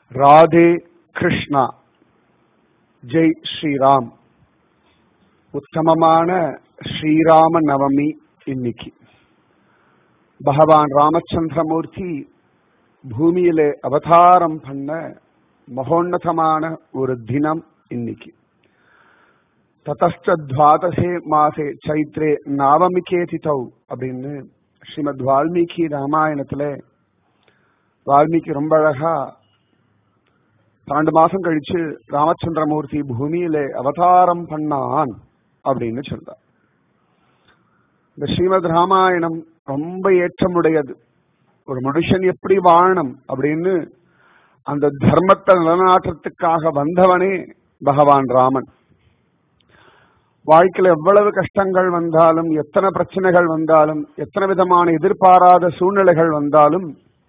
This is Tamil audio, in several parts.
ராதே கிருஷ்ணா ஜெய் ஸ்ரீராம் உத்தமமான ஸ்ரீராம நவமி இன்னைக்கு பகவான் ராமச்சந்திரமூர்த்தி பூமியிலே அவதாரம் பண்ண மகோன்னதமான ஒரு தினம் இன்னைக்கு ததஸ்ட துவாதசே மாசே சைத்ரே நவமிகே திதௌ அப்படின்னு ஸ்ரீமத் வால்மீகி ராமாயணத்துல வால்மீகி ரொம்ப அழகா பன்னெண்டு மாசம் கழிச்சு ராமச்சந்திரமூர்த்தி பூமியில அவதாரம் பண்ணான் அப்படின்னு சொல்றார் இந்த ஸ்ரீமத் ராமாயணம் ரொம்ப ஏற்றமுடையது ஒரு மனுஷன் எப்படி வாழணும் அப்படின்னு அந்த தர்மத்தை நிலநாட்டத்துக்காக வந்தவனே பகவான் ராமன் வாழ்க்கையில எவ்வளவு கஷ்டங்கள் வந்தாலும் எத்தனை பிரச்சனைகள் வந்தாலும் எத்தனை விதமான எதிர்பாராத சூழ்நிலைகள் வந்தாலும்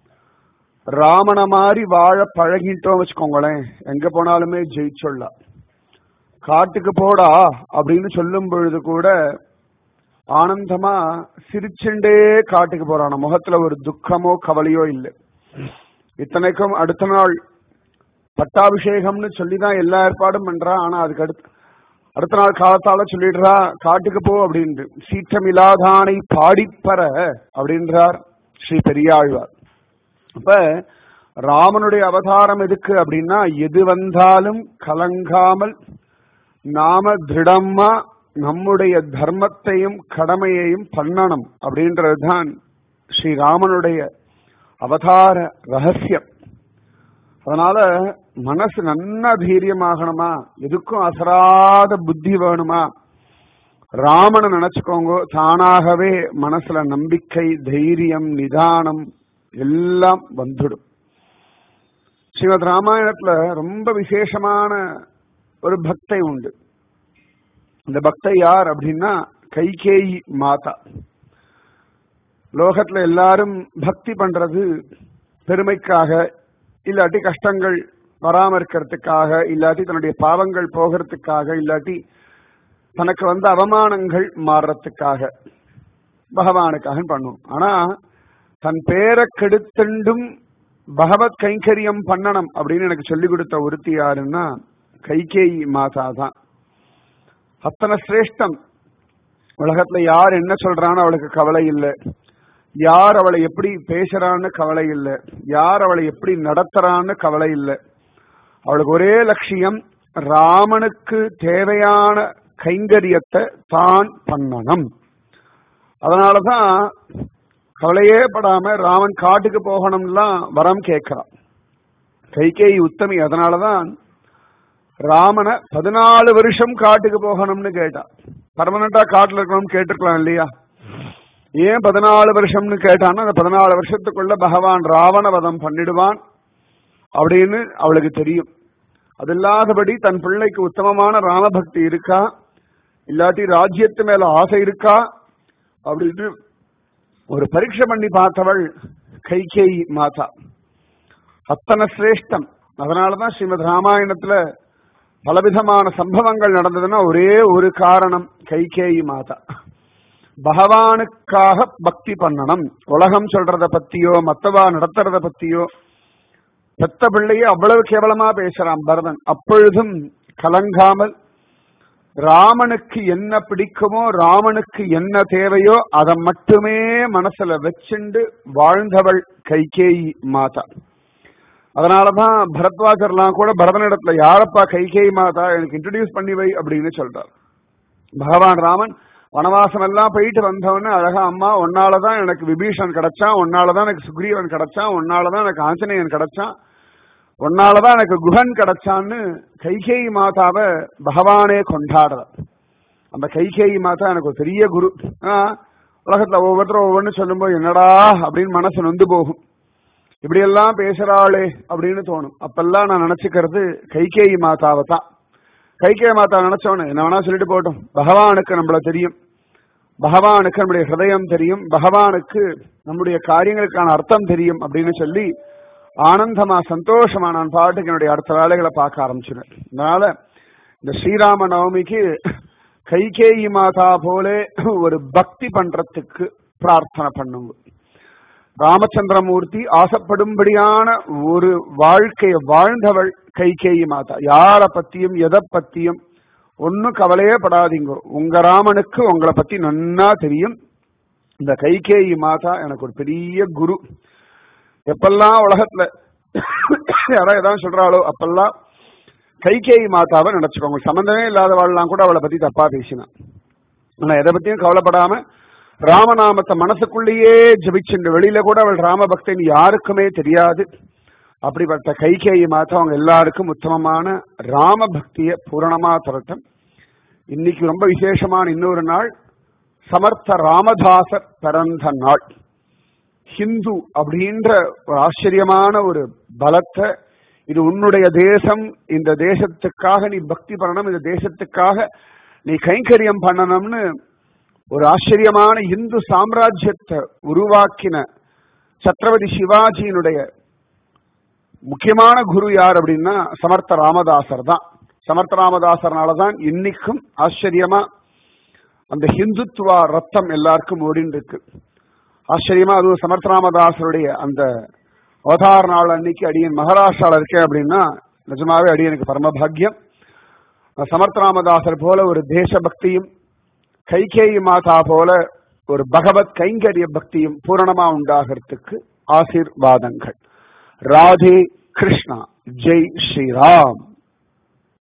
ராமனை மாதிரி வாழ பழகிட்டோம் வச்சுக்கோங்களேன் எங்க போனாலுமே ஜெயிச்சொல்லாம் காட்டுக்கு போடா அப்படின்னு சொல்லும் பொழுது கூட ஆனந்தமா சிரிச்சுண்டே காட்டுக்கு போறான முகத்துல ஒரு துக்கமோ கவலையோ இல்லை இத்தனைக்கும் அடுத்த நாள் பட்டாபிஷேகம்னு சொல்லிதான் எல்லா ஏற்பாடும் பண்றான் ஆனா அதுக்கு அடுத்து அடுத்த நாள் காலத்தால சொல்லிடுறா காட்டுக்கு போ அப்படின்ட்டு சீற்றமில்லாதானை பாடிப்பற அப்படின்றார் ஸ்ரீ பெரியாழ்வார் அப்ப ராமனுடைய அவதாரம் எதுக்கு அப்படின்னா எது வந்தாலும் கலங்காமல் நாம திருடமா நம்முடைய தர்மத்தையும் கடமையையும் பண்ணணும் அப்படின்றதுதான் ஸ்ரீராமனுடைய அவதார ரகசியம் அதனால மனசு நன்னா தீரியமாகணுமா எதுக்கும் அசராத புத்தி வேணுமா ராமனை நினைச்சுக்கோங்க தானாகவே மனசுல நம்பிக்கை தைரியம் நிதானம் எல்லாம் வந்துடும் ஸ்ரீமத் ராமாயணத்துல ரொம்ப விசேஷமான ஒரு பக்தை உண்டு இந்த பக்தை யார் அப்படின்னா கைகேயி மாதா லோகத்துல எல்லாரும் பக்தி பண்றது பெருமைக்காக இல்லாட்டி கஷ்டங்கள் வராம இருக்கிறதுக்காக இல்லாட்டி தன்னுடைய பாவங்கள் போகிறதுக்காக இல்லாட்டி தனக்கு வந்த அவமானங்கள் மாறுறதுக்காக பகவானுக்காக பண்ணும் ஆனா தன் பேரை கெடுத்துண்டும் பகவத் கைங்கரியம் பண்ணணும் அப்படின்னு எனக்கு சொல்லிக் கொடுத்த ஒருத்தி யாருன்னா கைகேயி மாதா தான் அத்தனை சிரேஷ்டம் உலகத்துல யார் என்ன சொல்றான்னு அவளுக்கு கவலை இல்லை யார் அவளை எப்படி பேசுறான்னு கவலை இல்லை யார் அவளை எப்படி நடத்துறான்னு கவலை இல்லை அவளுக்கு ஒரே லட்சியம் ராமனுக்கு தேவையான கைங்கரியத்தை தான் பண்ணணும் அதனாலதான் கவலையே படாம ராமன் காட்டுக்கு போகணும்லாம் வரம் கேட்கிறான் கைகேயி உத்தமி அதனாலதான் ராமனை பதினாலு வருஷம் காட்டுக்கு போகணும்னு கேட்டா பர்மனண்டா காட்டுல இருக்கணும்னு கேட்டிருக்கலாம் இல்லையா ஏன் பதினாலு வருஷம்னு கேட்டான்னா அந்த பதினாலு வருஷத்துக்குள்ள பகவான் ராவண வதம் பண்ணிடுவான் அப்படின்னு அவளுக்கு தெரியும் அது இல்லாதபடி தன் பிள்ளைக்கு உத்தமமான ராமபக்தி இருக்கா இல்லாட்டி ராஜ்யத்து மேல ஆசை இருக்கா அப்படின்னு ஒரு பரீட்சை பண்ணி பார்த்தவள் கைகேயி மாதா அத்தனை சிரேஷ்டம் அதனாலதான் ஸ்ரீமத் ராமாயணத்துல பலவிதமான சம்பவங்கள் நடந்ததுன்னா ஒரே ஒரு காரணம் கைகேயி மாதா பகவானுக்காக பக்தி பண்ணணும் உலகம் சொல்றத பத்தியோ மத்தவா நடத்துறத பத்தியோ பெத்த பிள்ளையே அவ்வளவு கேவலமா பேசுறான் பரதன் அப்பொழுதும் கலங்காமல் ராமனுக்கு என்ன பிடிக்குமோ ராமனுக்கு என்ன தேவையோ அதை மட்டுமே மனசுல வச்சுண்டு வாழ்ந்தவள் கைகேயி மாதா அதனாலதான் பரத்வாஜர்லாம் கூட பரதனிடத்துல யாரப்பா கைகேயி மாதா எனக்கு இன்ட்ரடியூஸ் பண்ணி வை அப்படின்னு சொல்றார் பகவான் ராமன் வனவாசம் எல்லாம் போயிட்டு வந்தவொடனே அழகா அம்மா உன்னாலதான் எனக்கு விபீஷன் கிடைச்சான் உன்னாலதான் எனக்கு சுக்ரீவன் கிடைச்சான் உன்னாலதான் எனக்கு ஆஞ்சநேயன் கிடைச்சான் உன்னாலதான் எனக்கு குஹன் கிடைச்சான்னு கைகேயி மாதாவை பகவானே கொண்டாடுறார் அந்த கைகேயி மாதா எனக்கு ஒரு பெரிய குரு உலகத்துல ஒவ்வொருத்தரும் ஒவ்வொன்னு சொல்லும்போது என்னடா அப்படின்னு மனசு நொந்து போகும் இப்படி எல்லாம் பேசுறாளே அப்படின்னு தோணும் அப்பெல்லாம் நான் நினைச்சுக்கிறது கைகேயி மாதாவை தான் கைகேயி மாதா நினைச்சோன்னு என்ன வேணா சொல்லிட்டு போட்டோம் பகவானுக்கு நம்மள தெரியும் பகவானுக்கு நம்முடைய ஹிருதயம் தெரியும் பகவானுக்கு நம்முடைய காரியங்களுக்கான அர்த்தம் தெரியும் அப்படின்னு சொல்லி ஆனந்தமா சந்தோஷமா நான் பாட்டுக்கு என்னுடைய அடுத்த வேலைகளை பார்க்க ஆரம்பிச்சிருவேன் அதனால இந்த ஸ்ரீராம நவமிக்கு கைகேயி மாதா போல ஒரு பக்தி பண்றதுக்கு பிரார்த்தனை பண்ணுங்க ராமச்சந்திரமூர்த்தி ஆசைப்படும்படியான ஒரு வாழ்க்கையை வாழ்ந்தவள் கைகேயி மாதா யார பத்தியும் எதை பத்தியும் ஒன்னும் கவலையே படாதீங்க உங்க ராமனுக்கு உங்களை பத்தி நன்னா தெரியும் இந்த கைகேயி மாதா எனக்கு ஒரு பெரிய குரு எப்பெல்லாம் உலகத்துல யாராவது ஏதாவது சொல்றாளோ அப்பெல்லாம் கைகேயி மாதாவை நினைச்சுக்கோங்க சம்பந்தமே இல்லாதவாள்லாம் கூட அவளை பத்தி தப்பா பேசினான் ஆனா எதை பத்தியும் கவலைப்படாம ராமநாமத்தை மனசுக்குள்ளேயே ஜபிச்சுண்டு வெளியில கூட அவள் ராமபக்தன் யாருக்குமே தெரியாது அப்படிப்பட்ட கைகேயி மாதா அவங்க எல்லாருக்கும் உத்தமமான ராம பக்திய பூரணமா துரட்டம் இன்னைக்கு ரொம்ப விசேஷமான இன்னொரு நாள் சமர்த்த ராமதாசர் பிறந்த நாள் ஹிந்து அப்படின்ற ஒரு ஆச்சரியமான ஒரு பலத்தை இது உன்னுடைய தேசம் இந்த தேசத்துக்காக நீ பக்தி பண்ணணும் இந்த தேசத்துக்காக நீ கைங்கரியம் பண்ணணும்னு ஒரு ஆச்சரியமான இந்து சாம்ராஜ்யத்தை உருவாக்கின சத்ரபதி சிவாஜியினுடைய முக்கியமான குரு யார் அப்படின்னா சமர்த்த ராமதாசர் தான் சமர்த்த ராமதாசர்னால தான் இன்னைக்கும் ஆச்சரியமா அந்த ஹிந்துத்துவா ரத்தம் எல்லாருக்கும் ஓடின்னு இருக்கு ஆச்சரியமா அதுவும் சமர்த்த ராமதாசருடைய அந்த அவதார நாள் அன்னைக்கு அடியன் மகாராஷ்டிரால இருக்கேன் அப்படின்னா நிஜமாவே அடியனுக்கு பரமபாகியம் சமர்த்த ராமதாசர் போல ஒரு தேசபக்தியும் கைகேயி மாதா போல ஒரு பகவத் கைங்கரிய பக்தியும் பூரணமா உண்டாகிறதுக்கு ஆசீர்வாதங்கள் ராதே கிருஷ்ணா ஜெய் ஸ்ரீராம்